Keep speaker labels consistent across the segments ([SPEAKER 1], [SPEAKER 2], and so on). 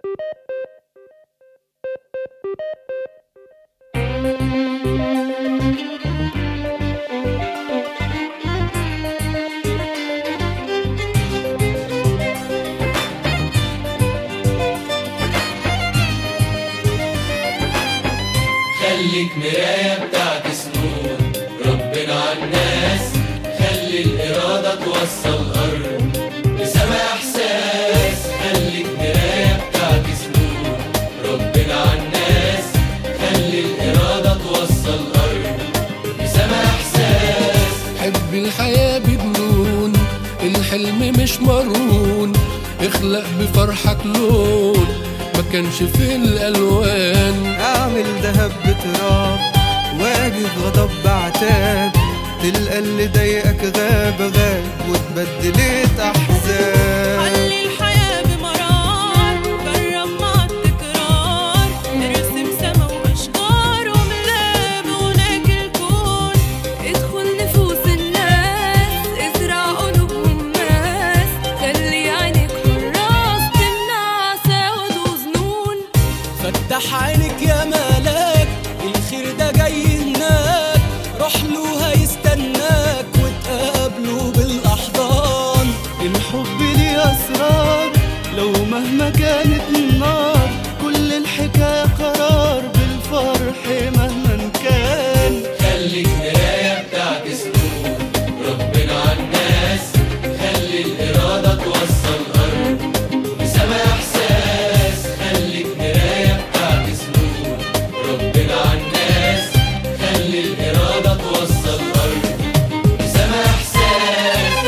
[SPEAKER 1] خليك مراية بتعكس نور ربنا عالناس خلي الإرادة توصل قرب لسما إحساس خليك مراية بتعكس نور ربنا عالناس خلي الإرادة توصل قرب لسما إحساس
[SPEAKER 2] حب الحياة بجنون الحلم مش مرهون اخلق بفرحك لون ما كانش في الألوان
[SPEAKER 3] اعمل دهب بتراب واجد غضب بعتاب تلقى اللي ضايقك غاب غاب واتبدلت احزان
[SPEAKER 4] خلي الحياة بمرار جرب مع التكرار ارسم سما وأشجار وملاه بغناك الكون ادخل نفوس الناس ازرع قلوبهم ناس خلي عينك حراس تمنع سواد وظنون
[SPEAKER 5] فتح عينك يا ملاك الخير ده جاي هناك روح له هيستناك وتقابله بالاحضان
[SPEAKER 3] الحب ليه اسرار لو مهما كانت النار كل الحكايه قرار بالفرح مهما كان
[SPEAKER 1] خليك مراية بتعكس نور ربنا عالناس خلي الإرادة توصل قرب لسما إحساس خليك مراية بتعكس نور ربنا عالناس خلي الإرادة توصل قرب لسما إحساس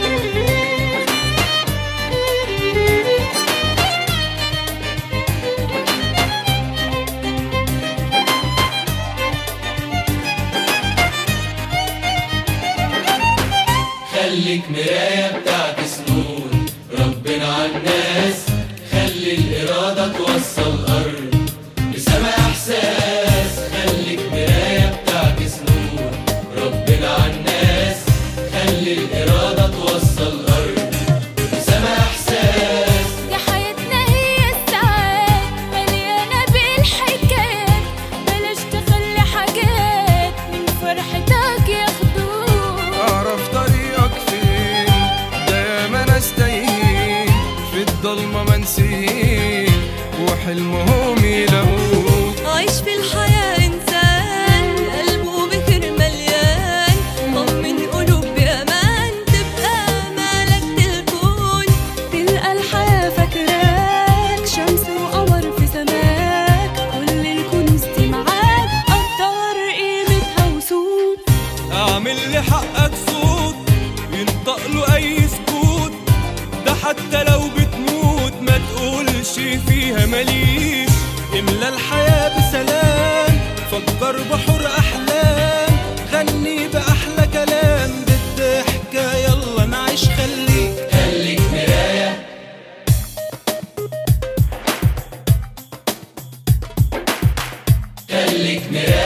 [SPEAKER 1] خليك مراية بتعكس نور ربنا عالناس خلي الإرادة توصل قرب لسما إحساس خليك مراية بتعكس نور ربنا عالناس خلي الإرادة توصل قرب لسما إحساس
[SPEAKER 4] يا حياتنا هي الساعات مليانة بالحكايات بلاش تخلي حاجات من فرحتك ياخدوك
[SPEAKER 3] اعرف طريقك فين دايما ناس تايهين في الضلمه منسيين وحلمهم يلاقوك
[SPEAKER 4] عايش في الحياة إنسان قلبه بخير مليان طمن قلوب بأمان تبقى مالك الكون تلقى الحياة فاكراك شمس وقمر في سماك كل الكنوز دي معاك قدر قيمتها وسود
[SPEAKER 5] اعمل لحقك صوت ينطق له اي سكوت ده حتى لو بتموت ما تقولش فيها ماليش املى الحياة بسلام فكر بحر احلام غني باحلى كلام بالضحكة يلا نعيش خليك
[SPEAKER 1] خليك مراية خليك مراية